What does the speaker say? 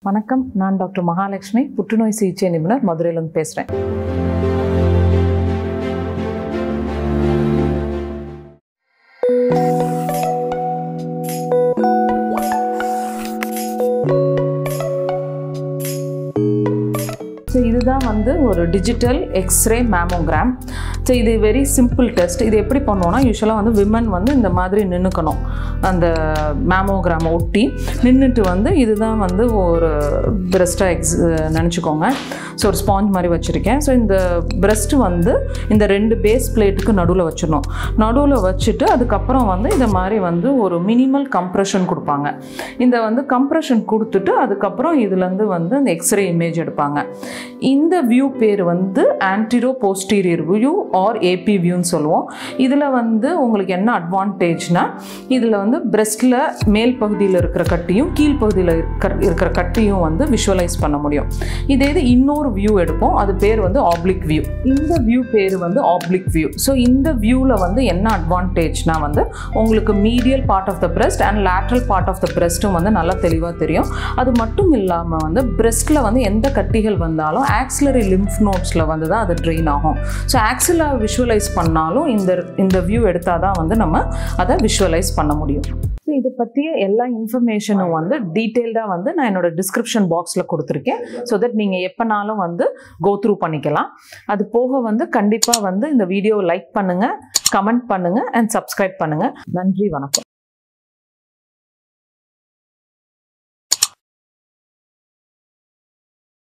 வணக்கம் நான் டாக்டர் மகாலட்சுமி புற்றுநோய் சிகிச்சை நிபுணர் மதுரையிலேருந்து பேசுகிறேன் ஸோ இதுதான் வந்து ஒரு டிஜிட்டல் எக்ஸ்ரே மேமோகிராம் ஸோ இது வெரி சிம்பிள் டெஸ்ட் இது எப்படி பண்ணுவோம்னா யூஸ்வலாக வந்து விமன் வந்து இந்த மாதிரி நின்றுக்கணும் அந்த மேமோகிராமை ஒட்டி நின்றுட்டு வந்து இதுதான் வந்து ஒரு பிரஸ்ட்டாக எக்ஸ் நினச்சிக்கோங்க ஸோ ஒரு ஸ்பாஞ்ச் மாதிரி வச்சுருக்கேன் ஸோ இந்த பிரஸ்ட் வந்து இந்த ரெண்டு பேஸ் பிளேட்டுக்கு நடுவில் வச்சிடணும் நடுவில் வச்சுட்டு அதுக்கப்புறம் வந்து இந்த மாதிரி வந்து ஒரு மினிமல் கம்ப்ரெஷன் கொடுப்பாங்க இந்த வந்து கம்ப்ரெஷன் கொடுத்துட்டு அதுக்கப்புறம் இதுலேருந்து வந்து இந்த எக்ஸ்ரே இமேஜ் எடுப்பாங்க இந்த வியூ பேர் வந்து antero posterior view or AP வியூன்னு சொல்லுவோம் இதில் வந்து உங்களுக்கு என்ன அட்வான்டேஜ்னா இதில் வந்து பிரெஸ்ட்டில் மேல் பகுதியில் இருக்கிற கட்டியும் கீழ் பகுதியில் இருக்கிற இருக்கிற கட்டியும் வந்து விஷுவலைஸ் பண்ண முடியும் இதே இது இன்னொரு வியூ எடுப்போம் அது பேர் வந்து ஆப்ளிக் வியூ இந்த வியூ பேர் வந்து ஆப்ளிக் வியூ ஸோ இந்த வியூவில் வந்து என்ன அட்வான்டேஜ்னா வந்து உங்களுக்கு medial part of the breast and lateral part of the பிரெஸ்ட்டும் வந்து நல்லா தெளிவாக தெரியும் அது மட்டும் இல்லாமல் வந்து பிரெஸ்ட்டில் வந்து எந்த கட்டிகள் வந்தாலும் ஆக்சிலரி லிம்ஃப் நோட்ஸில் வந்து தான் அது ட்ரெயின் ஆகும் ஸோ ஆக்சிலா விஷுவலைஸ் பண்ணாலும் இந்த இந்த வியூ எடுத்தால் தான் வந்து நம்ம அதை விஷுவலைஸ் பண்ண முடியும் ஸோ இதை பற்றிய எல்லா இன்ஃபர்மேஷனும் வந்து டீட்டெயில்டாக வந்து நான் என்னோட டிஸ்கிரிப்ஷன் பாக்ஸில் கொடுத்துருக்கேன் ஸோ தட் நீங்கள் எப்போனாலும் வந்து கோ த்ரூ பண்ணிக்கலாம் அது போக வந்து கண்டிப்பாக வந்து இந்த வீடியோவை லைக் பண்ணுங்கள் கமெண்ட் பண்ணுங்கள் அண்ட் சப்ஸ்கிரைப் பண்ணுங்கள் நன்றி வணக்கம்